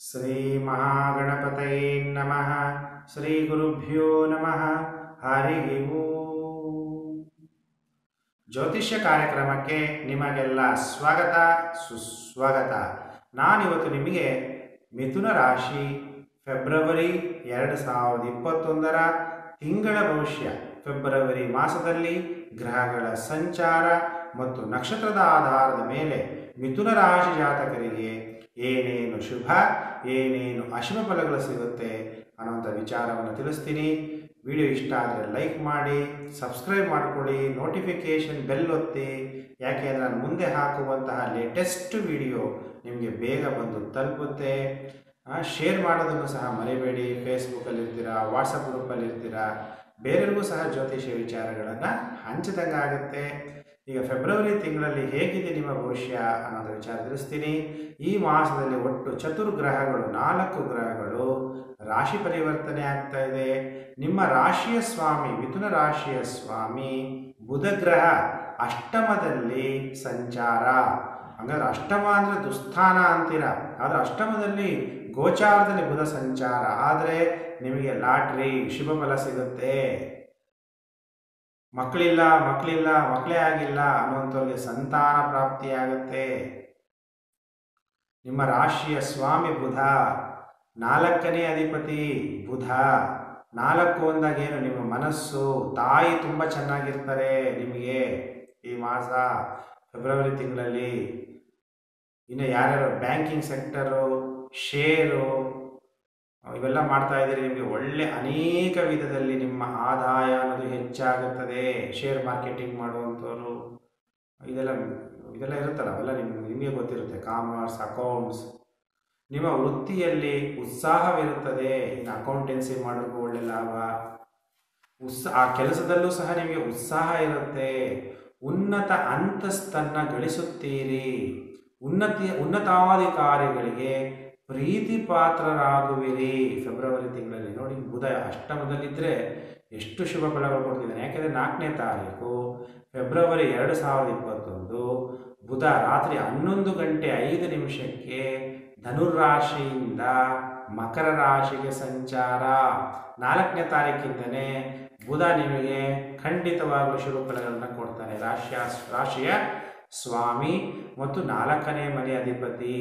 ಶ್ರೀಮಹಾಗಣಪತಯೇ ನಮಃ ಶ್ರೀ ಗುರುಭ್ಯೋ ನಮಃ ಹರಿ ಓಂ ಜ್ಯೋತಿಷ್ಯ ಕಾರ್ಯಕ್ರಮಕ್ಕೆ ನಿಮಗೆಲ್ಲ ಸ್ವಾಗತ ಸುಸ್ವಾಗತ ನಾನಿವತ್ತು ನಿಮಗೆ ಮಿಥುನ ರಾಶಿ ಫೆಬ್ರವರಿ ಎರಡು ಸಾವಿರದ ಇಪ್ಪತ್ತೊಂದರ ತಿಂಗಳ ಭವಿಷ್ಯ ಫೆಬ್ರವರಿ ಮಾಸದಲ್ಲಿ ಗ್ರಹಗಳ ಸಂಚಾರ ಮತ್ತು ನಕ್ಷತ್ರದ ಆಧಾರದ ಮೇಲೆ ಮಿಥುನ ರಾಶಿ ಜಾತಕರಿಗೆ ಏನೇನು ಶುಭ ಏನೇನು ಅಶುಭ ಫಲಗಳು ಸಿಗುತ್ತೆ ಅನ್ನೋಂಥ ವಿಚಾರವನ್ನು ತಿಳಿಸ್ತೀನಿ ವಿಡಿಯೋ ಇಷ್ಟ ಆದರೆ ಲೈಕ್ ಮಾಡಿ ಸಬ್ಸ್ಕ್ರೈಬ್ ಮಾಡಿಕೊಡಿ ನೋಟಿಫಿಕೇಷನ್ ಬೆಲ್ ಒತ್ತಿ ಯಾಕೆ ಅಂದರೆ ನಾನು ಮುಂದೆ ಹಾಕುವಂತಹ ಲೇಟೆಸ್ಟ್ ವಿಡಿಯೋ ನಿಮಗೆ ಬೇಗ ಬಂದು ತಲುಪುತ್ತೆ ಶೇರ್ ಮಾಡೋದನ್ನು ಸಹ ಮರಿಬೇಡಿ ಫೇಸ್ಬುಕ್ಕಲ್ಲಿ ಇರ್ತೀರಾ ವಾಟ್ಸಪ್ ಗ್ರೂಪಲ್ಲಿ ಇರ್ತೀರಾ ಬೇರೆಯವ್ರಿಗೂ ಸಹ ಜ್ಯೋತಿಷ್ಯ ವಿಚಾರಗಳನ್ನು ಹಂಚಿದಂಗೆ ಆಗುತ್ತೆ ಈಗ ಫೆಬ್ರವರಿ ತಿಂಗಳಲ್ಲಿ ಹೇಗಿದೆ ನಿಮ್ಮ ಭವಿಷ್ಯ ಅನ್ನೋದು ವಿಚಾರ ತಿಳಿಸ್ತೀನಿ ಈ ಮಾಸದಲ್ಲಿ ಒಟ್ಟು ಚತುರ್ಗ್ರಹಗಳು ನಾಲ್ಕು ಗ್ರಹಗಳು ರಾಶಿ ಪರಿವರ್ತನೆ ಆಗ್ತಾ ಇದೆ ನಿಮ್ಮ ರಾಶಿಯ ಸ್ವಾಮಿ ಮಿಥುನ ರಾಶಿಯ ಸ್ವಾಮಿ ಬುಧ ಗ್ರಹ ಅಷ್ಟಮದಲ್ಲಿ ಸಂಚಾರ ಹಂಗಾದ್ರೆ ಅಷ್ಟಮ ಅಂದರೆ ದುಸ್ಥಾನ ಅಂತೀರ ಆದರೆ ಅಷ್ಟಮದಲ್ಲಿ ಗೋಚಾರದಲ್ಲಿ ಬುಧ ಸಂಚಾರ ಆದರೆ ನಿಮಗೆ ಲಾಟ್ರಿ ಶುಭ ಫಲ ಸಿಗುತ್ತೆ ಮಕ್ಕಳಿಲ್ಲ ಮಕ್ಕಳಿಲ್ಲ ಮಕ್ಕಳೇ ಆಗಿಲ್ಲ ಅನ್ನುವಂಥವ್ರಿಗೆ ಸಂತಾನ ಪ್ರಾಪ್ತಿಯಾಗುತ್ತೆ ನಿಮ್ಮ ರಾಶಿಯ ಸ್ವಾಮಿ ಬುಧ ನಾಲ್ಕನೇ ಅಧಿಪತಿ ಬುಧ ನಾಲ್ಕು ಅಂದಾಗ ಏನು ನಿಮ್ಮ ಮನಸ್ಸು ತಾಯಿ ತುಂಬ ಚೆನ್ನಾಗಿರ್ತಾರೆ ನಿಮಗೆ ಈ ಮಾಸ ಫೆಬ್ರವರಿ ತಿಂಗಳಲ್ಲಿ ಇನ್ನು ಯಾರ್ಯಾರು ಬ್ಯಾಂಕಿಂಗ್ ಸೆಕ್ಟರು ಶೇರು ಇವೆಲ್ಲ ಮಾಡ್ತಾ ಇದ್ದೀರಿ ನಿಮಗೆ ಒಳ್ಳೆ ಅನೇಕ ವಿಧದಲ್ಲಿ ನಿಮ್ಮ ಆದಾಯ ಅನ್ನೋದು ಹೆಚ್ಚಾಗುತ್ತದೆ ಶೇರ್ ಮಾರ್ಕೆಟಿಂಗ್ ಮಾಡುವಂಥವ್ರು ಇದೆಲ್ಲ ಇದೆಲ್ಲ ಇರುತ್ತಲ್ಲ ಅವೆಲ್ಲ ನಿಮ್ಗೆ ನಿಮಗೆ ಗೊತ್ತಿರುತ್ತೆ ಕಾಮರ್ಸ್ ಅಕೌಂಟ್ಸ್ ನಿಮ್ಮ ವೃತ್ತಿಯಲ್ಲಿ ಉತ್ಸಾಹವಿರುತ್ತದೆ ಇನ್ನು ಅಕೌಂಟೆನ್ಸಿ ಮಾಡೋಕ್ಕೂ ಒಳ್ಳೆ ಲಾಭ ಉತ್ಸಾ ಆ ಕೆಲಸದಲ್ಲೂ ಸಹ ನಿಮಗೆ ಉತ್ಸಾಹ ಇರುತ್ತೆ ಉನ್ನತ ಅಂತಸ್ತನ್ನು ಗಳಿಸುತ್ತೀರಿ ಉನ್ನತಿ ಉನ್ನತಾಧಿಕಾರಿಗಳಿಗೆ ಪ್ರೀತಿ ಪಾತ್ರರಾಗುವಿರಿ ಫೆಬ್ರವರಿ ತಿಂಗಳಲ್ಲಿ ನೋಡಿ ಬುಧ ಅಷ್ಟಮದಲ್ಲಿದ್ದರೆ ಎಷ್ಟು ಶುಭ ಫಲಗಳು ಕೊಡ್ತಿದ್ದಾನೆ ಯಾಕೆಂದರೆ ನಾಲ್ಕನೇ ತಾರೀಕು ಫೆಬ್ರವರಿ ಎರಡು ಸಾವಿರದ ಇಪ್ಪತ್ತೊಂದು ಬುಧ ರಾತ್ರಿ ಹನ್ನೊಂದು ಗಂಟೆ ಐದು ನಿಮಿಷಕ್ಕೆ ಧನುರಾಶಿಯಿಂದ ಮಕರ ರಾಶಿಗೆ ಸಂಚಾರ ನಾಲ್ಕನೇ ತಾರೀಕಿಂದನೇ ಬುಧ ನಿಮಗೆ ಖಂಡಿತವಾಗಲೂ ಶುಭ ಫಲಗಳನ್ನು ಕೊಡ್ತಾನೆ ರಾಶಿಯ ರಾಶಿಯ ಸ್ವಾಮಿ ಮತ್ತು ನಾಲ್ಕನೇ ಮನೆ ಅಧಿಪತಿ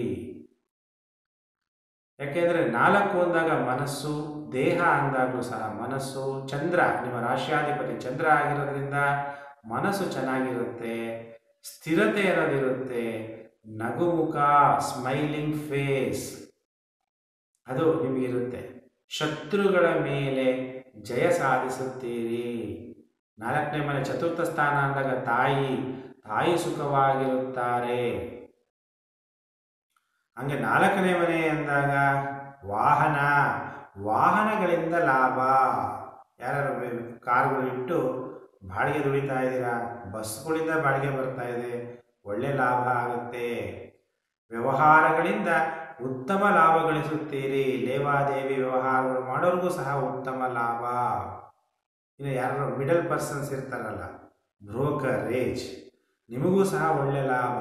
ಯಾಕೆಂದರೆ ನಾಲ್ಕು ಅಂದಾಗ ಮನಸ್ಸು ದೇಹ ಅಂದಾಗಲೂ ಸಹ ಮನಸ್ಸು ಚಂದ್ರ ನಿಮ್ಮ ರಾಶಿಯಾಧಿಪತಿ ಚಂದ್ರ ಆಗಿರೋದ್ರಿಂದ ಮನಸ್ಸು ಚೆನ್ನಾಗಿರುತ್ತೆ ಸ್ಥಿರತೆ ಅನ್ನೋದಿರುತ್ತೆ ನಗುಮುಖ ಸ್ಮೈಲಿಂಗ್ ಫೇಸ್ ಅದು ನಿಮಗಿರುತ್ತೆ ಶತ್ರುಗಳ ಮೇಲೆ ಜಯ ಸಾಧಿಸುತ್ತೀರಿ ನಾಲ್ಕನೇ ಮನೆ ಚತುರ್ಥ ಸ್ಥಾನ ಅಂದಾಗ ತಾಯಿ ತಾಯಿ ಸುಖವಾಗಿರುತ್ತಾರೆ ಹಂಗೆ ನಾಲ್ಕನೇ ಮನೆ ಅಂದಾಗ ವಾಹನ ವಾಹನಗಳಿಂದ ಲಾಭ ಯಾರು ಕಾರುಗಳು ಇಟ್ಟು ಬಾಡಿಗೆ ದುಡಿತಾ ಇದ್ದೀರಾ ಬಸ್ಗಳಿಂದ ಬಾಡಿಗೆ ಬರ್ತಾ ಇದೆ ಒಳ್ಳೆ ಲಾಭ ಆಗುತ್ತೆ ವ್ಯವಹಾರಗಳಿಂದ ಉತ್ತಮ ಲಾಭ ಗಳಿಸುತ್ತೀರಿ ಲೇವಾದೇವಿ ವ್ಯವಹಾರಗಳು ಮಾಡೋರಿಗೂ ಸಹ ಉತ್ತಮ ಲಾಭ ಇನ್ನು ಯಾರು ಮಿಡಲ್ ಪರ್ಸನ್ಸ್ ಇರ್ತಾರಲ್ಲ ಬ್ರೋಕರೇಜ್ ನಿಮಗೂ ಸಹ ಒಳ್ಳೆ ಲಾಭ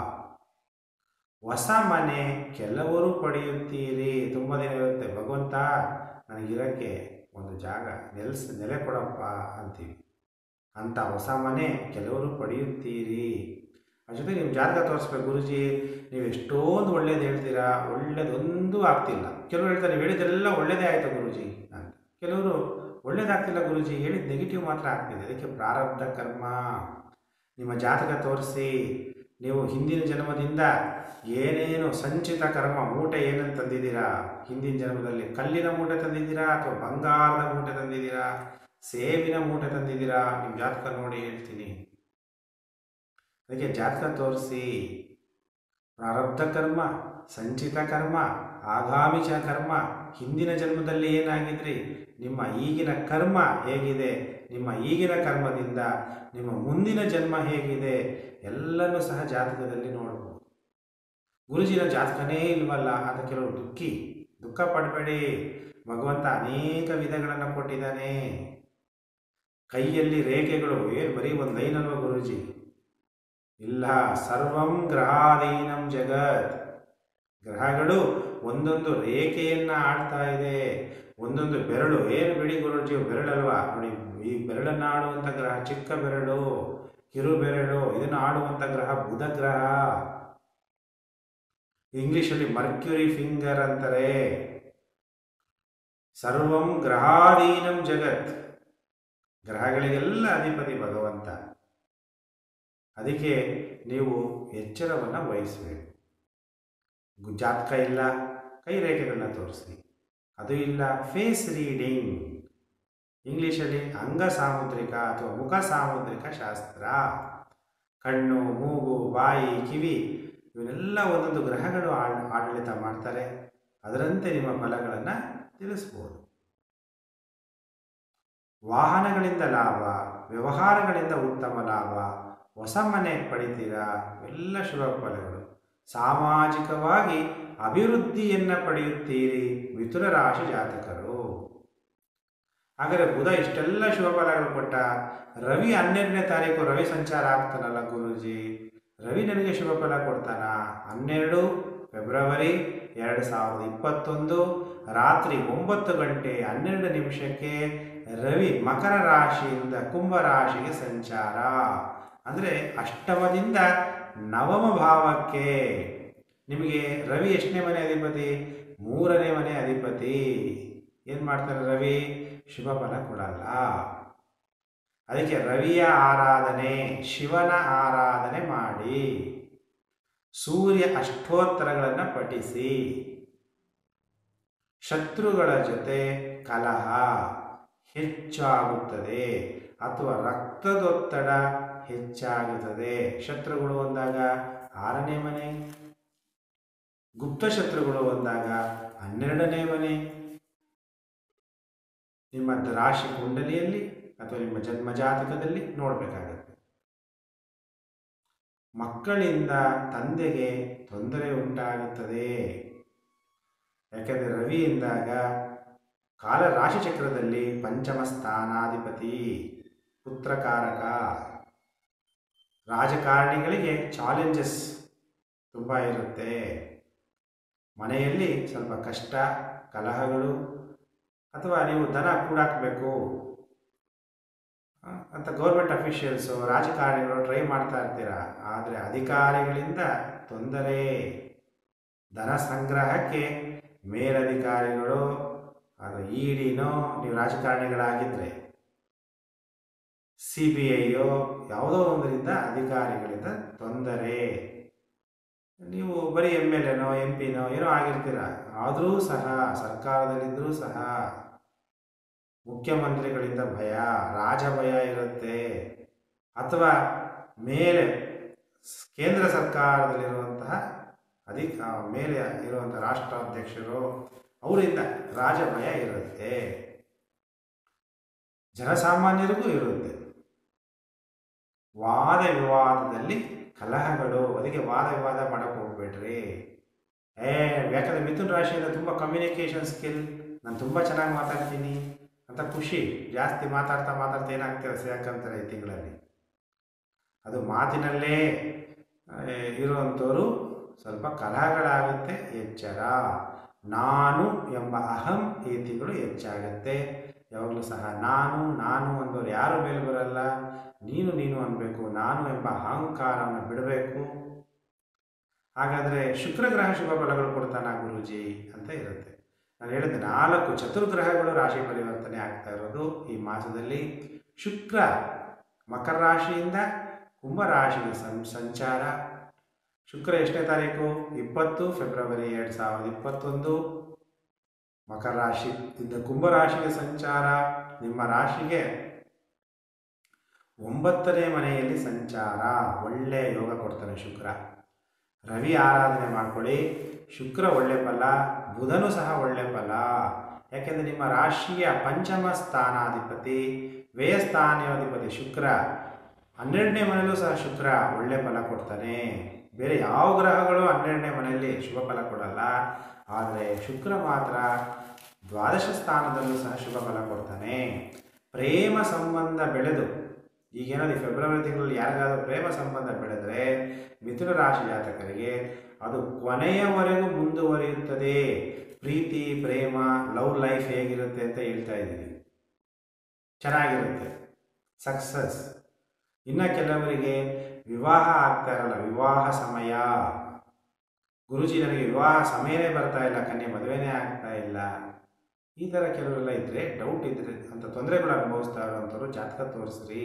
ಹೊಸ ಮನೆ ಕೆಲವರು ಪಡೆಯುತ್ತೀರಿ ತುಂಬ ದಿನ ಇರುತ್ತೆ ಭಗವಂತ ನನಗಿರೋಕ್ಕೆ ಒಂದು ಜಾಗ ನೆಲೆಸ್ ನೆಲೆ ಕೊಡಪ್ಪ ಅಂತೀವಿ ಅಂಥ ಹೊಸ ಮನೆ ಕೆಲವರು ಪಡೆಯುತ್ತೀರಿ ಅದ್ರ ಜೊತೆ ನೀವು ಜಾತಕ ತೋರಿಸ್ಬೇಕು ಗುರುಜಿ ನೀವು ಎಷ್ಟೊಂದು ಒಳ್ಳೇದು ಹೇಳ್ತೀರಾ ಒಳ್ಳೇದೊಂದು ಆಗ್ತಿಲ್ಲ ಕೆಲವರು ಹೇಳ್ತಾರೆ ನೀವು ಹೇಳಿದ್ದೆಲ್ಲ ಒಳ್ಳೇದೇ ಆಯಿತು ಗುರುಜಿ ಅಂತ ಕೆಲವರು ಒಳ್ಳೇದಾಗ್ತಿಲ್ಲ ಗುರುಜಿ ಹೇಳಿದ ನೆಗೆಟಿವ್ ಮಾತ್ರ ಆಗ್ತಿದೆ ಅದಕ್ಕೆ ಪ್ರಾರಬ್ಧ ಕರ್ಮ ನಿಮ್ಮ ಜಾತಕ ತೋರಿಸಿ ನೀವು ಹಿಂದಿನ ಜನ್ಮದಿಂದ ಏನೇನು ಸಂಚಿತ ಕರ್ಮ ಮೂಟೆ ಏನನ್ನು ತಂದಿದ್ದೀರಾ ಹಿಂದಿನ ಜನ್ಮದಲ್ಲಿ ಕಲ್ಲಿನ ಮೂಟೆ ತಂದಿದ್ದೀರಾ ಅಥವಾ ಬಂಗಾರದ ಮೂಟೆ ತಂದಿದ್ದೀರಾ ಸೇಬಿನ ಮೂಟೆ ತಂದಿದ್ದೀರಾ ನಿಮ್ಮ ಜಾತಕ ನೋಡಿ ಹೇಳ್ತೀನಿ ಅದಕ್ಕೆ ಜಾತಕ ತೋರಿಸಿ ಪ್ರಾರಬ್ಧ ಕರ್ಮ ಸಂಚಿತ ಕರ್ಮ ಆಗಾಮಿಚ ಕರ್ಮ ಹಿಂದಿನ ಜನ್ಮದಲ್ಲಿ ಏನಾಗಿದ್ರಿ ನಿಮ್ಮ ಈಗಿನ ಕರ್ಮ ಹೇಗಿದೆ ನಿಮ್ಮ ಈಗಿನ ಕರ್ಮದಿಂದ ನಿಮ್ಮ ಮುಂದಿನ ಜನ್ಮ ಹೇಗಿದೆ ಎಲ್ಲನೂ ಸಹ ಜಾತಕದಲ್ಲಿ ನೋಡ್ಬೋದು ಗುರುಜಿನ ಜಾತಕನೇ ಇಲ್ವಲ್ಲ ಅಂತ ಕೆಲವರು ದುಃಖಿ ದುಃಖ ಪಡಬೇಡಿ ಭಗವಂತ ಅನೇಕ ವಿಧಗಳನ್ನು ಕೊಟ್ಟಿದ್ದಾನೆ ಕೈಯಲ್ಲಿ ರೇಖೆಗಳು ಏನು ಬರೀ ಒಂದು ಲೈನ್ ಅಲ್ವ ಗುರುಜಿ ಇಲ್ಲ ಸರ್ವಂ ಗ್ರಹಾಧೀನಂ ಜಗತ್ ಗ್ರಹಗಳು ಒಂದೊಂದು ರೇಖೆಯನ್ನ ಆಡ್ತಾ ಇದೆ ಒಂದೊಂದು ಬೆರಳು ಏನು ಬಿಡಿ ಗುರುಜಿ ಬೆರಳಲ್ವಾ ನೋಡಿ ಈ ಬೆರಳನ್ನ ಆಡುವಂಥ ಗ್ರಹ ಚಿಕ್ಕ ಬೆರಳು ಕಿರು ಬೆರಳು ಇದನ್ನು ಆಡುವಂಥ ಗ್ರಹ ಬುಧ ಗ್ರಹ ಇಂಗ್ಲಿಷಲ್ಲಿ ಮರ್ಕ್ಯುರಿ ಫಿಂಗರ್ ಅಂತಾರೆ ಸರ್ವಂ ಗ್ರಹಾಧೀನಂ ಜಗತ್ ಗ್ರಹಗಳಿಗೆಲ್ಲ ಅಧಿಪತಿ ಭಗವಂತ ಅದಕ್ಕೆ ನೀವು ಎಚ್ಚರವನ್ನು ವಹಿಸಬೇಕು ಗು- ಜಾತಕ ಇಲ್ಲ ಕೈ ರೇಖೆಗಳನ್ನ ತೋರಿಸಿ ಅದು ಇಲ್ಲ ಫೇಸ್ ರೀಡಿಂಗ್ ಇಂಗ್ಲಿಷಲ್ಲಿ ಅಂಗ ಸಾಮುದ್ರಿಕ ಅಥವಾ ಮುಖ ಸಾಮುದ್ರಿಕ ಶಾಸ್ತ್ರ ಕಣ್ಣು ಮೂಗು ಬಾಯಿ ಕಿವಿ ಇವನ್ನೆಲ್ಲ ಒಂದೊಂದು ಗ್ರಹಗಳು ಆಳ್- ಆಡಳಿತ ಮಾಡ್ತಾರೆ ಅದರಂತೆ ನಿಮ್ಮ ಫಲಗಳನ್ನು ತಿಳಿಸ್ಬೋದು ವಾಹನಗಳಿಂದ ಲಾಭ ವ್ಯವಹಾರಗಳಿಂದ ಉತ್ತಮ ಲಾಭ ಹೊಸ ಮನೆ ಪಡಿತೀರಾ ಎಲ್ಲ ಶುಭ ಫಲಗಳು ಸಾಮಾಜಿಕವಾಗಿ ಅಭಿವೃದ್ಧಿಯನ್ನು ಪಡೆಯುತ್ತೀರಿ ಮಿಥುನ ರಾಶಿ ಜಾತಕರು ಹಾಗಾದರೆ ಬುಧ ಇಷ್ಟೆಲ್ಲ ಶುಭ ಫಲಗಳು ಕೊಟ್ಟ ರವಿ ಹನ್ನೆರಡನೇ ತಾರೀಕು ರವಿ ಸಂಚಾರ ಆಗ್ತಾನಲ್ಲ ಗುರೂಜಿ ರವಿ ನನಗೆ ಶುಭ ಫಲ ಕೊಡ್ತಾನ ಹನ್ನೆರಡು ಫೆಬ್ರವರಿ ಎರಡು ಸಾವಿರದ ಇಪ್ಪತ್ತೊಂದು ರಾತ್ರಿ ಒಂಬತ್ತು ಗಂಟೆ ಹನ್ನೆರಡು ನಿಮಿಷಕ್ಕೆ ರವಿ ಮಕರ ರಾಶಿಯಿಂದ ಕುಂಭ ರಾಶಿಗೆ ಸಂಚಾರ ಅಂದರೆ ಅಷ್ಟಮದಿಂದ ನವಮ ಭಾವಕ್ಕೆ ನಿಮಗೆ ರವಿ ಎಷ್ಟನೇ ಮನೆ ಅಧಿಪತಿ ಮೂರನೇ ಮನೆ ಅಧಿಪತಿ ಏನು ಮಾಡ್ತಾರೆ ರವಿ ಶುಭ ಫಲ ಕೊಡಲ್ಲ ಅದಕ್ಕೆ ರವಿಯ ಆರಾಧನೆ ಶಿವನ ಆರಾಧನೆ ಮಾಡಿ ಸೂರ್ಯ ಅಷ್ಟೋತ್ತರಗಳನ್ನು ಪಠಿಸಿ ಶತ್ರುಗಳ ಜೊತೆ ಕಲಹ ಹೆಚ್ಚಾಗುತ್ತದೆ ಅಥವಾ ರಕ್ತದೊತ್ತಡ ಹೆಚ್ಚಾಗುತ್ತದೆ ಶತ್ರುಗಳು ಅಂದಾಗ ಆರನೇ ಮನೆ ಗುಪ್ತ ಶತ್ರುಗಳು ಅಂದಾಗ ಹನ್ನೆರಡನೇ ಮನೆ ನಿಮ್ಮ ರಾಶಿ ಕುಂಡಲಿಯಲ್ಲಿ ಅಥವಾ ನಿಮ್ಮ ಜನ್ಮ ಜಾತಕದಲ್ಲಿ ನೋಡಬೇಕಾಗತ್ತೆ ಮಕ್ಕಳಿಂದ ತಂದೆಗೆ ತೊಂದರೆ ಉಂಟಾಗುತ್ತದೆ ಯಾಕೆಂದರೆ ರವಿ ಎಂದಾಗ ಕಾಲ ರಾಶಿಚಕ್ರದಲ್ಲಿ ಪಂಚಮ ಸ್ಥಾನಾಧಿಪತಿ ಪುತ್ರಕಾರಕ ರಾಜಕಾರಣಿಗಳಿಗೆ ಚಾಲೆಂಜಸ್ ತುಂಬ ಇರುತ್ತೆ ಮನೆಯಲ್ಲಿ ಸ್ವಲ್ಪ ಕಷ್ಟ ಕಲಹಗಳು ಅಥವಾ ನೀವು ದನ ಕೂಡಾಕಬೇಕು ಅಂತ ಗೌರ್ಮೆಂಟ್ ಅಫಿಷಿಯಲ್ಸು ರಾಜಕಾರಣಿಗಳು ಟ್ರೈ ಮಾಡ್ತಾ ಇರ್ತೀರ ಆದರೆ ಅಧಿಕಾರಿಗಳಿಂದ ತೊಂದರೆ ಧನ ಸಂಗ್ರಹಕ್ಕೆ ಮೇಲಧಿಕಾರಿಗಳು ಅದು ಇ ಡಿನೋ ನೀವು ರಾಜಕಾರಣಿಗಳಾಗಿದ್ದರೆ ಸಿ ಬಿ ಐಯೋ ಯಾವುದೋ ಒಂದರಿಂದ ಅಧಿಕಾರಿಗಳಿಂದ ತೊಂದರೆ ನೀವು ಬರೀ ಎಮ್ ಎಲ್ ಎನೋ ಎಂ ಪಿನೋ ಏನೋ ಆಗಿರ್ತೀರ ಆದರೂ ಸಹ ಸರ್ಕಾರದಲ್ಲಿದ್ದರೂ ಸಹ ಮುಖ್ಯಮಂತ್ರಿಗಳಿಂದ ಭಯ ರಾಜ ಭಯ ಇರುತ್ತೆ ಅಥವಾ ಮೇಲೆ ಸ್- ಕೇಂದ್ರ ಸರ್ಕಾರದಲ್ಲಿರುವಂತಹ ಅಧಿಕ ಮೇಲೆ ಇರುವಂಥ ರಾಷ್ಟ್ರಾಧ್ಯಕ್ಷರು ಅವರಿಂದ ರಾಜ ಭಯ ಇರುತ್ತೆ ಜನಸಾಮಾನ್ಯರಿಗೂ ಇರುತ್ತೆ ವಾದ ವಿವಾದದಲ್ಲಿ ಕಲಹಗಳು ಅದಕ್ಕೆ ವಾದ ವಿವಾದ ಮಾಡಕ್ಕೆ ಹೋಗ್ಬೇಡ್ರಿ ಏ ಯಾಕಂದರೆ ಮಿಥುನ್ ರಾಶಿಯಿಂದ ತುಂಬ ಕಮ್ಯುನಿಕೇಷನ್ ಸ್ಕಿಲ್ ನಾನು ತುಂಬ ಚೆನ್ನಾಗಿ ಮಾತಾಡ್ತೀನಿ ಅಂತ ಖುಷಿ ಜಾಸ್ತಿ ಮಾತಾಡ್ತಾ ಮಾತಾಡ್ತಾ ಏನಾಗ್ತೀರ ಸೇರ್ಕೊಂತಾರೆ ಈ ತಿಂಗಳಲ್ಲಿ ಅದು ಮಾತಿನಲ್ಲೇ ಆ, ಇರುವಂಥವ್ರು ಸ್ವಲ್ಪ ಕಲಹಗಳಾಗುತ್ತೆ ಎಚ್ಚರ ನಾನು ಎಂಬ ಅಹಂ ಈ ತಿಂಗಳು ಹೆಚ್ಚಾಗತ್ತೆ ಯಾವಾಗಲೂ ಸಹ ನಾನು ನಾನು ಅಂದವರು ಯಾರು ಮೇಲೆ ಬರಲ್ಲ ನೀನು ನೀನು ಅನ್ಬೇಕು ನಾನು ಎಂಬ ಅಹಂಕಾರವನ್ನು ಬಿಡಬೇಕು ಹಾಗಾದರೆ ಶುಕ್ರಗ್ರಹ ಶುಭ ಫಲಗಳು ಕೊಡ್ತಾನ ಗುರುಜಿ ಅಂತ ಇರುತ್ತೆ ನಾನು ಹೇಳಿದೆ ನಾಲ್ಕು ಚತುರ್ಗ್ರಹಗಳು ರಾಶಿ ಪರಿವರ್ತನೆ ಆಗ್ತಾ ಇರೋದು ಈ ಮಾಸದಲ್ಲಿ ಶುಕ್ರ ಮಕರ ರಾಶಿಯಿಂದ ಕುಂಭ ರಾಶಿಗೆ ಸಂ ಸಂಚಾರ ಶುಕ್ರ ಎಷ್ಟನೇ ತಾರೀಕು ಇಪ್ಪತ್ತು ಫೆಬ್ರವರಿ ಎರಡು ಸಾವಿರದ ಇಪ್ಪತ್ತೊಂದು ಮಕರ ರಾಶಿಯಿಂದ ಕುಂಭ ರಾಶಿಗೆ ಸಂಚಾರ ನಿಮ್ಮ ರಾಶಿಗೆ ಒಂಬತ್ತನೇ ಮನೆಯಲ್ಲಿ ಸಂಚಾರ ಒಳ್ಳೆಯ ಯೋಗ ಕೊಡ್ತಾನೆ ಶುಕ್ರ ರವಿ ಆರಾಧನೆ ಮಾಡ್ಕೊಳ್ಳಿ ಶುಕ್ರ ಒಳ್ಳೆ ಫಲ ಬುಧನು ಸಹ ಒಳ್ಳೆ ಫಲ ಯಾಕೆಂದರೆ ನಿಮ್ಮ ರಾಶಿಯ ಪಂಚಮ ಸ್ಥಾನಾಧಿಪತಿ ವ್ಯಯಸ್ಥಾನಾಧಿಪತಿ ಶುಕ್ರ ಹನ್ನೆರಡನೇ ಮನೆಯಲ್ಲೂ ಸಹ ಶುಕ್ರ ಒಳ್ಳೆ ಫಲ ಕೊಡ್ತಾನೆ ಬೇರೆ ಯಾವ ಗ್ರಹಗಳು ಹನ್ನೆರಡನೇ ಮನೆಯಲ್ಲಿ ಶುಭ ಫಲ ಕೊಡಲ್ಲ ಆದರೆ ಶುಕ್ರ ಮಾತ್ರ ದ್ವಾದಶ ಸ್ಥಾನದಲ್ಲೂ ಸಹ ಶುಭ ಫಲ ಕೊಡ್ತಾನೆ ಪ್ರೇಮ ಸಂಬಂಧ ಬೆಳೆದು ಈಗೇನಾದ್ರು ಈ ಫೆಬ್ರವರಿ ತಿಂಗಳಲ್ಲಿ ಯಾರಿಗಾದ್ರೂ ಪ್ರೇಮ ಸಂಬಂಧ ಬೆಳೆದರೆ ಮಿಥುನ ರಾಶಿ ಜಾತಕರಿಗೆ ಅದು ಕೊನೆಯವರೆಗೂ ಮುಂದುವರಿಯುತ್ತದೆ ಪ್ರೀತಿ ಪ್ರೇಮ ಲವ್ ಲೈಫ್ ಹೇಗಿರುತ್ತೆ ಅಂತ ಹೇಳ್ತಾ ಇದ್ದೀನಿ ಚೆನ್ನಾಗಿರುತ್ತೆ ಸಕ್ಸಸ್ ಇನ್ನು ಕೆಲವರಿಗೆ ವಿವಾಹ ಆಗ್ತಾ ಇರಲ್ಲ ವಿವಾಹ ಸಮಯ ಗುರುಜಿ ನನಗೆ ವಿವಾಹ ಸಮಯನೇ ಬರ್ತಾ ಇಲ್ಲ ಕನ್ಯೆ ಮದುವೆನೇ ಆಗ್ತಾ ಇಲ್ಲ ಈ ಥರ ಕೆಲವರೆಲ್ಲ ಇದ್ದರೆ ಡೌಟ್ ಇದ್ರೆ ಅಂತ ತೊಂದರೆಗಳು ಅನುಭವಿಸ್ತಾ ಇರೋಂಥವ್ರು ಜಾತಕ ತೋರಿಸ್ರಿ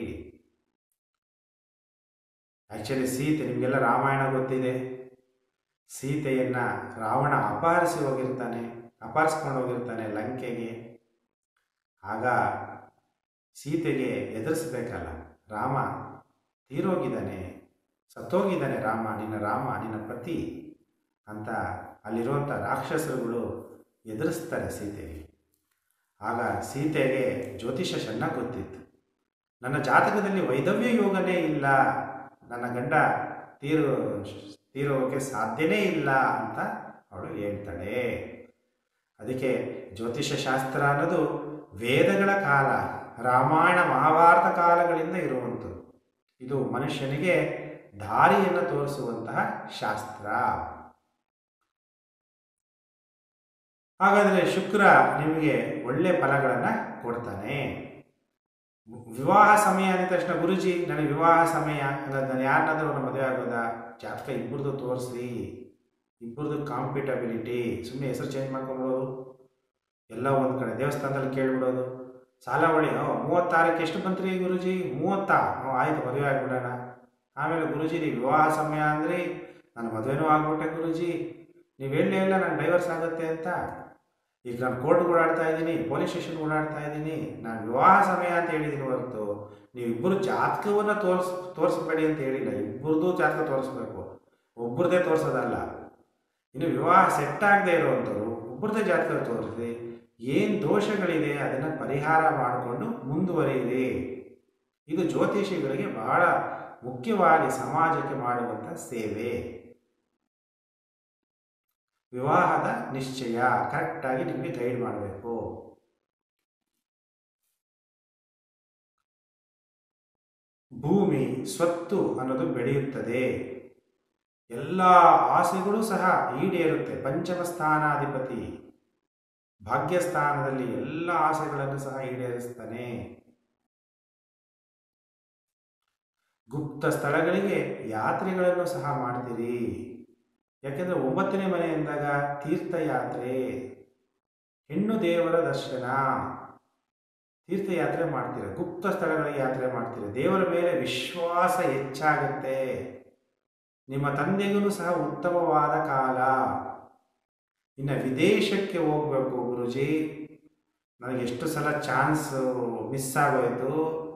ಆ್ಯಕ್ಚುಲಿ ಸೀತೆ ನಿಮಗೆಲ್ಲ ರಾಮಾಯಣ ಗೊತ್ತಿದೆ ಸೀತೆಯನ್ನು ರಾವಣ ಅಪಹರಿಸಿ ಹೋಗಿರ್ತಾನೆ ಅಪಹರಿಸ್ಕೊಂಡು ಹೋಗಿರ್ತಾನೆ ಲಂಕೆಗೆ ಆಗ ಸೀತೆಗೆ ಎದುರಿಸ್ಬೇಕಲ್ಲ ರಾಮ ತೀರೋಗಿದ್ದಾನೆ ಸತ್ತೋಗಿದ್ದಾನೆ ರಾಮ ನಿನ್ನ ರಾಮ ನಿನ್ನ ಪತಿ ಅಂತ ಅಲ್ಲಿರುವಂಥ ರಾಕ್ಷಸರುಗಳು ಎದುರಿಸ್ತಾರೆ ಸೀತೆಗೆ ಆಗ ಸೀತೆಗೆ ಜ್ಯೋತಿಷ ಚೆನ್ನಾಗಿ ಗೊತ್ತಿತ್ತು ನನ್ನ ಜಾತಕದಲ್ಲಿ ವೈದವ್ಯ ಯೋಗನೇ ಇಲ್ಲ ನನ್ನ ಗಂಡ ತೀರು ತೀರೋಕ್ಕೆ ಸಾಧ್ಯನೇ ಇಲ್ಲ ಅಂತ ಅವಳು ಹೇಳ್ತಾಳೆ ಅದಕ್ಕೆ ಜ್ಯೋತಿಷ ಶಾಸ್ತ್ರ ಅನ್ನೋದು ವೇದಗಳ ಕಾಲ ರಾಮಾಯಣ ಮಹಾಭಾರತ ಕಾಲಗಳಿಂದ ಇರುವಂಥದ್ದು ಇದು ಮನುಷ್ಯನಿಗೆ ದಾರಿಯನ್ನು ತೋರಿಸುವಂತಹ ಶಾಸ್ತ್ರ ಹಾಗಾದರೆ ಶುಕ್ರ ನಿಮಗೆ ಒಳ್ಳೆ ಫಲಗಳನ್ನು ಕೊಡ್ತಾನೆ ವಿವಾಹ ಸಮಯ ಅಂದ ತಕ್ಷಣ ಗುರುಜಿ ನನಗೆ ವಿವಾಹ ಸಮಯ ಹಂಗಾದ್ರೆ ನಾನು ಯಾರನ್ನಾದ್ರೂ ಅವ್ರನ್ನ ಮದುವೆ ಆಗೋದಾ ಜಾತಕ ಇಬ್ಬರದು ತೋರಿಸ್ರಿ ಇಬ್ಬರದು ಕಾಂಪಿಟಬಿಲಿಟಿ ಸುಮ್ಮನೆ ಹೆಸರು ಚೇಂಜ್ ಮಾಡ್ಕೊಂಬಿಡೋದು ಎಲ್ಲ ಒಂದು ಕಡೆ ದೇವಸ್ಥಾನದಲ್ಲಿ ಕೇಳ್ಬಿಡೋದು ಸಾಲ ಹೊಳಿ ಮೂವತ್ತಾರಕ್ಕೆ ಎಷ್ಟು ಬಂತ್ರಿ ಗುರುಜಿ ಮೂವತ್ತಾ ಹ್ಞೂ ಆಯ್ತು ಮದುವೆ ಆಗ್ಬಿಡೋಣ ಆಮೇಲೆ ಗುರುಜಿ ನೀವು ವಿವಾಹ ಸಮಯ ಅಂದ್ರಿ ನಾನು ಮದುವೆನೂ ಆಗ್ಬಿಟ್ಟೆ ಗುರುಜಿ ನೀವು ಹೇಳಲೇ ಇಲ್ಲ ನಾನು ಡೈವರ್ಸ್ ಆಗುತ್ತೆ ಅಂತ ಈಗ ನಾನು ಕೋರ್ಟ್ ಓಡಾಡ್ತಾ ಇದ್ದೀನಿ ಪೊಲೀಸ್ ಸ್ಟೇಷನ್ ಓಡಾಡ್ತಾ ಇದ್ದೀನಿ ನಾನು ವಿವಾಹ ಸಮಯ ಅಂತ ಹೇಳಿದ್ದೀನಿ ಹೊರತು ನೀವಿಬ್ಬರು ಜಾತಕವನ್ನು ತೋರಿಸ್ ತೋರಿಸ್ಬೇಡಿ ಅಂತ ಹೇಳಿಲ್ಲ ಇಬ್ಬರದು ಜಾತಕ ತೋರಿಸ್ಬೇಕು ಒಬ್ಬರದೇ ತೋರಿಸೋದಲ್ಲ ಇನ್ನು ವಿವಾಹ ಸೆಟ್ ಆಗದೆ ಇರುವಂಥವ್ರು ಒಬ್ಬರದೇ ಜಾತಕ ತೋರಿಸಿ ಏನು ದೋಷಗಳಿದೆ ಅದನ್ನು ಪರಿಹಾರ ಮಾಡಿಕೊಂಡು ಮುಂದುವರಿಯಿರಿ ಇದು ಜ್ಯೋತಿಷಿಗಳಿಗೆ ಬಹಳ ಮುಖ್ಯವಾಗಿ ಸಮಾಜಕ್ಕೆ ಮಾಡುವಂಥ ಸೇವೆ ವಿವಾಹದ ನಿಶ್ಚಯ ಕರೆಕ್ಟಾಗಿ ನಿಮಗೆ ಗೈಡ್ ಮಾಡಬೇಕು ಭೂಮಿ ಸ್ವತ್ತು ಅನ್ನೋದು ಬೆಳೆಯುತ್ತದೆ ಎಲ್ಲ ಆಸೆಗಳು ಸಹ ಈಡೇರುತ್ತೆ ಪಂಚಮ ಸ್ಥಾನಾಧಿಪತಿ ಭಾಗ್ಯಸ್ಥಾನದಲ್ಲಿ ಎಲ್ಲ ಆಸೆಗಳನ್ನು ಸಹ ಈಡೇರಿಸ್ತಾನೆ ಗುಪ್ತ ಸ್ಥಳಗಳಿಗೆ ಯಾತ್ರೆಗಳನ್ನು ಸಹ ಮಾಡ್ತೀರಿ ಯಾಕೆಂದರೆ ಒಂಬತ್ತನೇ ಮನೆ ಎಂದಾಗ ತೀರ್ಥಯಾತ್ರೆ ಹೆಣ್ಣು ದೇವರ ದರ್ಶನ ತೀರ್ಥಯಾತ್ರೆ ಮಾಡ್ತೀರ ಗುಪ್ತ ಸ್ಥಳಗಳಿಗೆ ಯಾತ್ರೆ ಮಾಡ್ತೀರ ದೇವರ ಮೇಲೆ ವಿಶ್ವಾಸ ಹೆಚ್ಚಾಗುತ್ತೆ ನಿಮ್ಮ ತಂದೆಗೂ ಸಹ ಉತ್ತಮವಾದ ಕಾಲ ಇನ್ನು ವಿದೇಶಕ್ಕೆ ಹೋಗಬೇಕು ಗುರುಜಿ ನನಗೆ ಎಷ್ಟು ಸಲ ಚಾನ್ಸ್ ಮಿಸ್ ಆಗೋಯ್ತು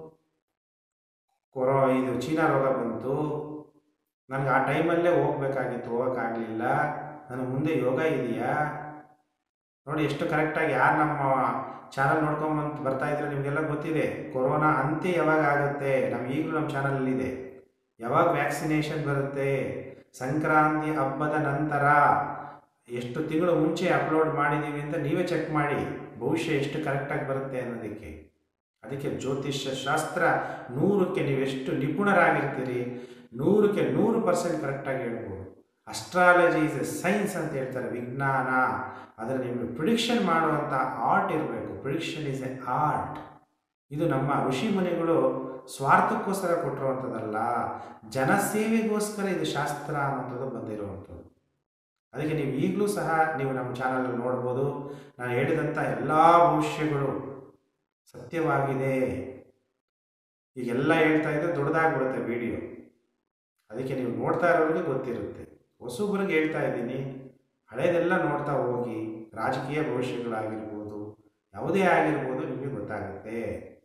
ಕೊರೋ ಇದು ಚೀನಾ ರೋಗ ಬಂತು ನನಗೆ ಆ ಟೈಮಲ್ಲೇ ಹೋಗ್ಬೇಕಾಗಿತ್ತು ಹೋಗೋಕ್ಕಾಗಲಿಲ್ಲ ನನಗೆ ಮುಂದೆ ಯೋಗ ಇದೆಯಾ ನೋಡಿ ಎಷ್ಟು ಕರೆಕ್ಟಾಗಿ ಯಾರು ನಮ್ಮ ಚಾನಲ್ ನೋಡ್ಕೊಂಬಂತ ಬರ್ತಾ ಇದ್ರೆ ನಿಮಗೆಲ್ಲ ಗೊತ್ತಿದೆ ಕೊರೋನಾ ಅಂತ್ಯ ಯಾವಾಗ ಆಗುತ್ತೆ ನಮ್ಮ ಈಗಲೂ ನಮ್ಮ ಚಾನಲಲ್ಲಿದೆ ಯಾವಾಗ ವ್ಯಾಕ್ಸಿನೇಷನ್ ಬರುತ್ತೆ ಸಂಕ್ರಾಂತಿ ಹಬ್ಬದ ನಂತರ ಎಷ್ಟು ತಿಂಗಳು ಮುಂಚೆ ಅಪ್ಲೋಡ್ ಮಾಡಿದ್ದೀವಿ ಅಂತ ನೀವೇ ಚೆಕ್ ಮಾಡಿ ಭವಿಷ್ಯ ಎಷ್ಟು ಕರೆಕ್ಟಾಗಿ ಬರುತ್ತೆ ಅನ್ನೋದಕ್ಕೆ ಅದಕ್ಕೆ ಜ್ಯೋತಿಷ್ಯ ಶಾಸ್ತ್ರ ನೂರಕ್ಕೆ ನೀವೆಷ್ಟು ನಿಪುಣರಾಗಿರ್ತೀರಿ ನೂರಕ್ಕೆ ನೂರು ಪರ್ಸೆಂಟ್ ಕರೆಕ್ಟಾಗಿ ಹೇಳ್ಬೋದು ಅಸ್ಟ್ರಾಲಜಿ ಇಸ್ ಎ ಸೈನ್ಸ್ ಅಂತ ಹೇಳ್ತಾರೆ ವಿಜ್ಞಾನ ಅದನ್ನು ನಿಮಗೆ ಪ್ರಿಡಿಕ್ಷನ್ ಮಾಡುವಂಥ ಆರ್ಟ್ ಇರಬೇಕು ಪ್ರಿಡಿಕ್ಷನ್ ಇಸ್ ಎ ಆರ್ಟ್ ಇದು ನಮ್ಮ ಋಷಿ ಮುನಿಗಳು ಸ್ವಾರ್ಥಕ್ಕೋಸ್ಕರ ಕೊಟ್ಟಿರುವಂಥದ್ದಲ್ಲ ಜನಸೇವೆಗೋಸ್ಕರ ಇದು ಶಾಸ್ತ್ರ ಅನ್ನೋಂಥದ್ದು ಬಂದಿರುವಂಥದ್ದು ಅದಕ್ಕೆ ನೀವು ಈಗಲೂ ಸಹ ನೀವು ನಮ್ಮ ಚಾನಲಲ್ಲಿ ನೋಡ್ಬೋದು ನಾನು ಹೇಳಿದಂಥ ಎಲ್ಲ ಭವಿಷ್ಯಗಳು ಸತ್ಯವಾಗಿದೆ ಈಗೆಲ್ಲ ಹೇಳ್ತಾ ಇದ್ದರೆ ದೊಡ್ಡದಾಗ್ಬಿಡುತ್ತೆ ವಿಡಿಯೋ ಅದಕ್ಕೆ ನೀವು ನೋಡ್ತಾ ಇರೋರಿಗೆ ಗೊತ್ತಿರುತ್ತೆ ಹೊಸೊಬ್ಬರಿಗೆ ಹೇಳ್ತಾ ಇದ್ದೀನಿ ಹಳೇದೆಲ್ಲ ನೋಡ್ತಾ ಹೋಗಿ ರಾಜಕೀಯ ಭವಿಷ್ಯಗಳಾಗಿರ್ಬೋದು ಯಾವುದೇ ಆಗಿರ್ಬೋದು ನಿಮಗೆ ಗೊತ್ತಾಗುತ್ತೆ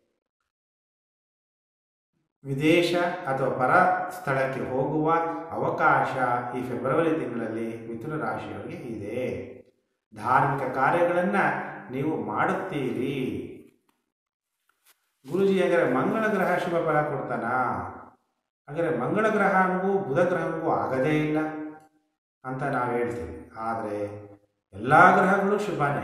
ವಿದೇಶ ಅಥವಾ ಪರ ಸ್ಥಳಕ್ಕೆ ಹೋಗುವ ಅವಕಾಶ ಈ ಫೆಬ್ರವರಿ ತಿಂಗಳಲ್ಲಿ ಮಿಥುನ ರಾಶಿಯವರಿಗೆ ಇದೆ ಧಾರ್ಮಿಕ ಕಾರ್ಯಗಳನ್ನು ನೀವು ಮಾಡುತ್ತೀರಿ ಗುರುಜಿ ಹಾಗಾದ್ರೆ ಮಂಗಳ ಗ್ರಹ ಶುಭ ಫಲ ಕೊಡ್ತಾನ ಹಾಗಾದ್ರೆ ಮಂಗಳ ಗ್ರಹನಿಗೂ ಬುಧ ಗ್ರಹನಿಗೂ ಆಗದೇ ಇಲ್ಲ ಅಂತ ನಾವು ಹೇಳ್ತೀವಿ ಆದರೆ ಎಲ್ಲ ಗ್ರಹಗಳು ಶುಭನೇ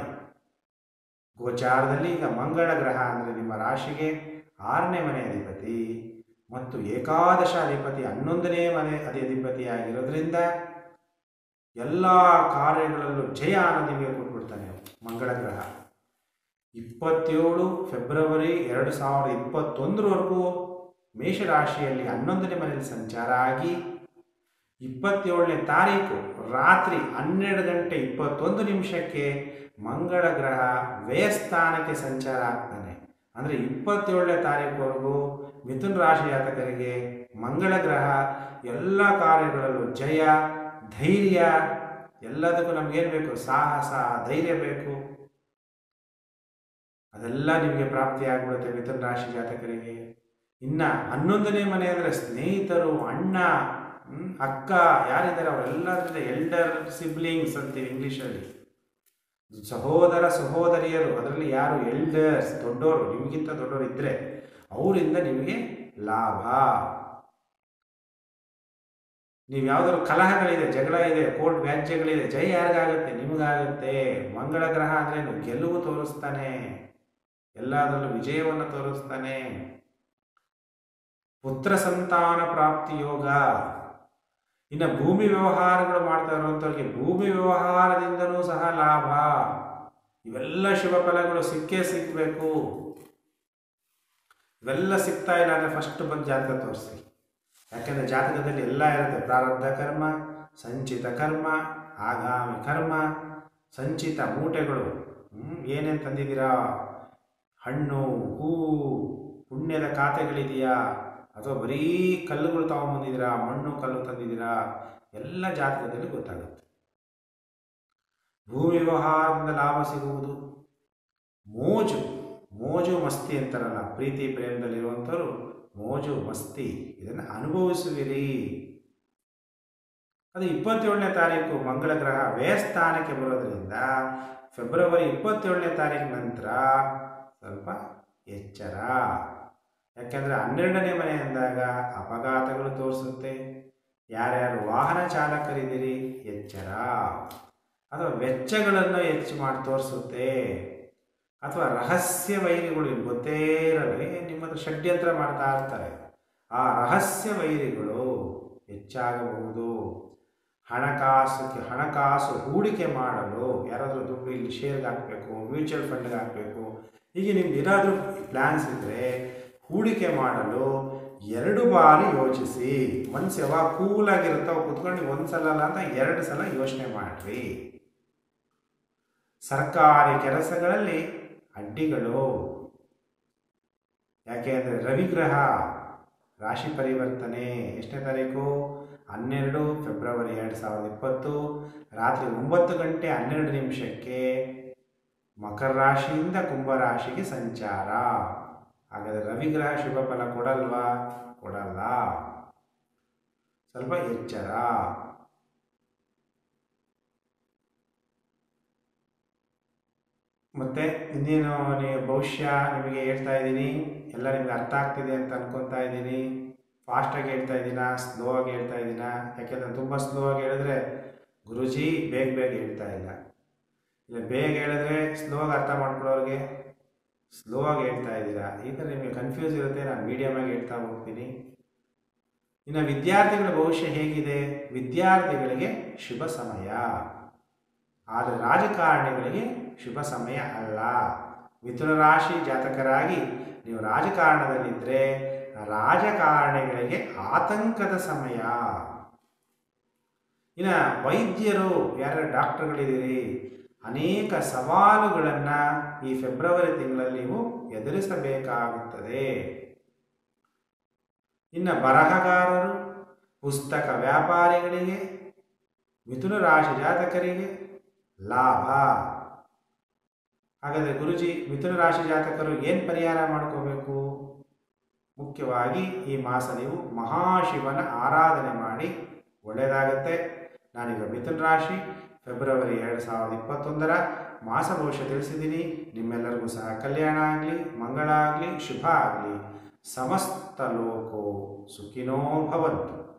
ಗೋಚಾರದಲ್ಲಿ ಈಗ ಮಂಗಳ ಗ್ರಹ ಅಂದರೆ ನಿಮ್ಮ ರಾಶಿಗೆ ಆರನೇ ಮನೆ ಅಧಿಪತಿ ಮತ್ತು ಏಕಾದಶ ಅಧಿಪತಿ ಹನ್ನೊಂದನೇ ಮನೆ ಅಧಿ ಅಧಿಪತಿಯಾಗಿರೋದ್ರಿಂದ ಎಲ್ಲ ಕಾರ್ಯಗಳಲ್ಲೂ ಜಯ ಅನ್ನೋದು ನಿಮಗೆ ಕೊಟ್ಬಿಡ್ತಾನೆ ಮಂಗಳ ಗ್ರಹ ಇಪ್ಪತ್ತೇಳು ಫೆಬ್ರವರಿ ಎರಡು ಸಾವಿರದ ಇಪ್ಪತ್ತೊಂದರವರೆಗೂ ಮೇಷರಾಶಿಯಲ್ಲಿ ಹನ್ನೊಂದನೇ ಮನೆಯಲ್ಲಿ ಸಂಚಾರ ಆಗಿ ಇಪ್ಪತ್ತೇಳನೇ ತಾರೀಕು ರಾತ್ರಿ ಹನ್ನೆರಡು ಗಂಟೆ ಇಪ್ಪತ್ತೊಂದು ನಿಮಿಷಕ್ಕೆ ಮಂಗಳ ಗ್ರಹ ವ್ಯಯಸ್ಥಾನಕ್ಕೆ ಸಂಚಾರ ಆಗ್ತಾನೆ ಅಂದರೆ ಇಪ್ಪತ್ತೇಳನೇ ತಾರೀಕುವರೆಗೂ ಮಿಥುನ್ ರಾಶಿ ಜಾತಕರಿಗೆ ಮಂಗಳ ಗ್ರಹ ಎಲ್ಲ ಕಾರ್ಯಗಳಲ್ಲೂ ಜಯ ಧೈರ್ಯ ಎಲ್ಲದಕ್ಕೂ ನಮಗೇನು ಬೇಕು ಸಾಹಸ ಧೈರ್ಯ ಬೇಕು ಅದೆಲ್ಲ ನಿಮಗೆ ಪ್ರಾಪ್ತಿಯಾಗ್ಬಿಡುತ್ತೆ ಮಿಥುನ್ ರಾಶಿ ಜಾತಕರಿಗೆ ಇನ್ನು ಹನ್ನೊಂದನೇ ಮನೆ ಅಂದರೆ ಸ್ನೇಹಿತರು ಅಣ್ಣ ಹ್ಮ್, ಅಕ್ಕ ಯಾರಿದ್ದಾರೆ ಅವರೆಲ್ಲರಿಂದ ಎಲ್ಡರ್ ಸಿಬ್ಲಿಂಗ್ಸ್ ಅಂತೀವಿ ಇಂಗ್ಲೀಷಲ್ಲಿ ಸಹೋದರ ಸಹೋದರಿಯರು ಅದರಲ್ಲಿ ಯಾರು ಎಲ್ಡರ್ಸ್ ದೊಡ್ಡವರು ನಿಮಗಿಂತ ದೊಡ್ಡವರು ಇದ್ದರೆ ಅವರಿಂದ ನಿಮಗೆ ಲಾಭ ನೀವು ಯಾವ್ದಾದ್ರು ಕಲಹಗಳಿದೆ ಜಗಳ ಇದೆ ಕೋರ್ಟ್ ವ್ಯಾಜ್ಯಗಳಿದೆ ಜಯ ಯಾರಿಗಾಗುತ್ತೆ ನಿಮಗಾಗುತ್ತೆ ಮಂಗಳ ಗ್ರಹ ಅಂದ್ರೆ ಗೆಲುವು ತೋರಿಸ್ತಾನೆ ಎಲ್ಲದರಲ್ಲೂ ವಿಜಯವನ್ನು ತೋರಿಸ್ತಾನೆ ಪುತ್ರ ಸಂತಾನ ಪ್ರಾಪ್ತಿ ಯೋಗ ಇನ್ನು ಭೂಮಿ ವ್ಯವಹಾರಗಳು ಮಾಡ್ತಾ ಇರುವಂಥವ್ರಿಗೆ ಭೂಮಿ ವ್ಯವಹಾರದಿಂದನೂ ಸಹ ಲಾಭ ಇವೆಲ್ಲ ಶುಭ ಫಲಗಳು ಸಿಕ್ಕೇ ಸಿಕ್ಕಬೇಕು ಇವೆಲ್ಲ ಸಿಗ್ತಾ ಇಲ್ಲ ಅಂದರೆ ಫಸ್ಟ್ ಬಂದು ಜಾತಕ ತೋರಿಸಿ ಯಾಕೆಂದರೆ ಜಾತಕದಲ್ಲಿ ಎಲ್ಲ ಇರುತ್ತೆ ಪ್ರಾರಬ್ಧ ಕರ್ಮ ಸಂಚಿತ ಕರ್ಮ ಆಗಾಮಿ ಕರ್ಮ ಸಂಚಿತ ಮೂಟೆಗಳು ಹ್ಮ್, ಏನೇನು ತಂದಿದ್ದೀರಾ ಹಣ್ಣು ಹೂವು ಪುಣ್ಯದ ಖಾತೆಗಳಿದೆಯಾ ಅಥವಾ ಬರೀ ಕಲ್ಲುಗಳು ತಗೊಂಬಂದಿದ್ದೀರಾ ಮಣ್ಣು ಕಲ್ಲು ತಂದಿದ್ದೀರಾ ಎಲ್ಲ ಜಾತಕದಲ್ಲಿ ಗೊತ್ತಾಗುತ್ತೆ ಭೂಮಿ ವ್ಯವಹಾರದಿಂದ ಲಾಭ ಸಿಗುವುದು ಮೋಜು ಮೋಜು ಮಸ್ತಿ ಅಂತಾರಲ್ಲ ಪ್ರೀತಿ ಪ್ರೇಮದಲ್ಲಿರುವಂಥವ್ರು ಮೋಜು ಮಸ್ತಿ ಇದನ್ನು ಅನುಭವಿಸುವಿರಿ ಅದು ಇಪ್ಪತ್ತೇಳನೇ ತಾರೀಕು ಮಂಗಳ ಗ್ರಹ ವ್ಯಯಸ್ಥಾನಕ್ಕೆ ಬರೋದ್ರಿಂದ ಫೆಬ್ರವರಿ ಇಪ್ಪತ್ತೇಳನೇ ತಾರೀಕು ನಂತರ ಸ್ವಲ್ಪ ಎಚ್ಚರ ಯಾಕೆಂದರೆ ಹನ್ನೆರಡನೇ ಮನೆ ಅಂದಾಗ ಅಪಘಾತಗಳು ತೋರಿಸುತ್ತೆ ಯಾರ್ಯಾರು ವಾಹನ ಚಾಲಕರಿದ್ದೀರಿ ಎಚ್ಚರ ಅಥವಾ ವೆಚ್ಚಗಳನ್ನು ಹೆಚ್ಚು ಮಾಡಿ ತೋರಿಸುತ್ತೆ ಅಥವಾ ರಹಸ್ಯ ವೈರಿಗಳು ನಿಮ್ಗೆ ಗೊತ್ತೇ ಇರಲ್ಲ ಏ, ನಿಮ್ಮ ಹತ್ರ ಷಡ್ಯಂತ್ರ ಮಾಡ್ತಾ ಇರ್ತಾರೆ ಆ ರಹಸ್ಯ ವೈರಿಗಳು ಹೆಚ್ಚಾಗಬಹುದು ಹಣಕಾಸು ಹಣಕಾಸು ಹೂಡಿಕೆ ಮಾಡಲು ಯಾರಾದರೂ ದುಡ್ಡು ಇಲ್ಲಿ ಶೇರ್ಗೆ ಹಾಕಬೇಕು ಮ್ಯೂಚುವಲ್ ಫಂಡ್ಗೆ ಹಾಕಬೇಕು ಹೀಗೆ ನಿಮ್ಗೆ ಏನಾದರೂ ಪ್ಲ್ಯಾನ್ಸ್ ಇದ್ದರೆ ಹೂಡಿಕೆ ಮಾಡಲು ಎರಡು ಬಾರಿ ಯೋಚಿಸಿ ಮನಸ್ಸು ಯಾವಾಗ ಕೂಲಾಗಿರುತ್ತೋ ಕುತ್ಕೊಂಡು ಒಂದು ಸಲ ಅಲ್ಲ ಅಂತ ಎರಡು ಸಲ ಯೋಚನೆ ಮಾಡಿರಿ ಸರ್ಕಾರಿ ಕೆಲಸಗಳಲ್ಲಿ ಅಡ್ಡಿಗಳು ಯಾಕೆ ಅಂದರೆ ರವಿಗ್ರಹ ರಾಶಿ ಪರಿವರ್ತನೆ ಎಷ್ಟನೇ ತಾರೀಕು ಹನ್ನೆರಡು ಫೆಬ್ರವರಿ ಎರಡು ಸಾವಿರದ ಇಪ್ಪತ್ತು ರಾತ್ರಿ ಒಂಬತ್ತು ಗಂಟೆ ಹನ್ನೆರಡು ನಿಮಿಷಕ್ಕೆ ಮಕರ ರಾಶಿಯಿಂದ ಕುಂಭ ರಾಶಿಗೆ ಸಂಚಾರ ಹಾಗಾದರೆ ರವಿಗ್ರಹ ಶುಭ ಫಲ ಕೊಡಲ್ವಾ ಕೊಡಲ್ಲ ಸ್ವಲ್ಪ ಎಚ್ಚರ ಮತ್ತೆ ಇನ್ನೇನು ನೀವು ಬಹುಶಃ ನಿಮಗೆ ಹೇಳ್ತಾ ಇದ್ದೀನಿ ಎಲ್ಲ ನಿಮ್ಗೆ ಅರ್ಥ ಆಗ್ತಿದೆ ಅಂತ ಅನ್ಕೊತಾ ಇದ್ದೀನಿ ಫಾಸ್ಟಾಗಿ ಹೇಳ್ತಾ ಇದ್ದೀನಾ ಸ್ಲೋ ಆಗಿ ಹೇಳ್ತಾ ಇದ್ದೀನಾ ಯಾಕೆಂದ್ರೆ ತುಂಬ ಸ್ಲೋ ಆಗಿ ಹೇಳಿದ್ರೆ ಗುರುಜಿ ಬೇಗ ಬೇಗ ಹೇಳ್ತಾ ಇಲ್ಲ ಇಲ್ಲ ಬೇಗ ಹೇಳಿದ್ರೆ ಸ್ಲೋ ಆಗಿ ಅರ್ಥ ಮಾಡ್ಕೊಳ್ಳೋರಿಗೆ ಸ್ಲೋ ಆಗಿ ಹೇಳ್ತಾ ಇದ್ದೀರಾ ಈ ಥರ ನಿಮಗೆ ಕನ್ಫ್ಯೂಸ್ ಇರುತ್ತೆ ನಾನು ಮೀಡಿಯಮ್ ಆಗಿ ಹೇಳ್ತಾ ಹೋಗ್ತೀನಿ ಇನ್ನು ವಿದ್ಯಾರ್ಥಿಗಳ ಭವಿಷ್ಯ ಹೇಗಿದೆ ವಿದ್ಯಾರ್ಥಿಗಳಿಗೆ ಶುಭ ಸಮಯ ಆದರೆ ರಾಜಕಾರಣಿಗಳಿಗೆ ಶುಭ ಸಮಯ ಅಲ್ಲ ಮಿಥುನ ರಾಶಿ ಜಾತಕರಾಗಿ ನೀವು ರಾಜಕಾರಣದಲ್ಲಿದ್ದರೆ ರಾಜಕಾರಣಿಗಳಿಗೆ ಆತಂಕದ ಸಮಯ ಇನ್ನು ವೈದ್ಯರು ಯಾರು ಡಾಕ್ಟರ್ಗಳಿದ್ದೀರಿ ಅನೇಕ ಸವಾಲುಗಳನ್ನು ಈ ಫೆಬ್ರವರಿ ತಿಂಗಳಲ್ಲಿ ನೀವು ಎದುರಿಸಬೇಕಾಗುತ್ತದೆ ಇನ್ನು ಬರಹಗಾರರು ಪುಸ್ತಕ ವ್ಯಾಪಾರಿಗಳಿಗೆ ಮಿಥುನ ರಾಶಿ ಜಾತಕರಿಗೆ ಲಾಭ ಹಾಗಾದರೆ ಗುರುಜಿ ಮಿಥುನ ರಾಶಿ ಜಾತಕರು ಏನು ಪರಿಹಾರ ಮಾಡ್ಕೋಬೇಕು ಮುಖ್ಯವಾಗಿ ಈ ಮಾಸ ನೀವು ಮಹಾಶಿವನ ಆರಾಧನೆ ಮಾಡಿ ಒಳ್ಳೆಯದಾಗತ್ತೆ ನಾನೀಗ ಮಿಥುನ ರಾಶಿ ಫೆಬ್ರವರಿ ಎರಡು ಸಾವಿರದ ಇಪ್ಪತ್ತೊಂದರ ಮಾಸ ಭವಿಷ್ಯ ತಿಳಿಸಿದ್ದೀನಿ ನಿಮ್ಮೆಲ್ಲರಿಗೂ ಸಹ ಕಲ್ಯಾಣ ಆಗಲಿ ಮಂಗಳ ಆಗಲಿ ಶುಭ ಆಗಲಿ ಸಮಸ್ತ ಲೋಕೋ ಸುಖಿನೋ ಭವಂತು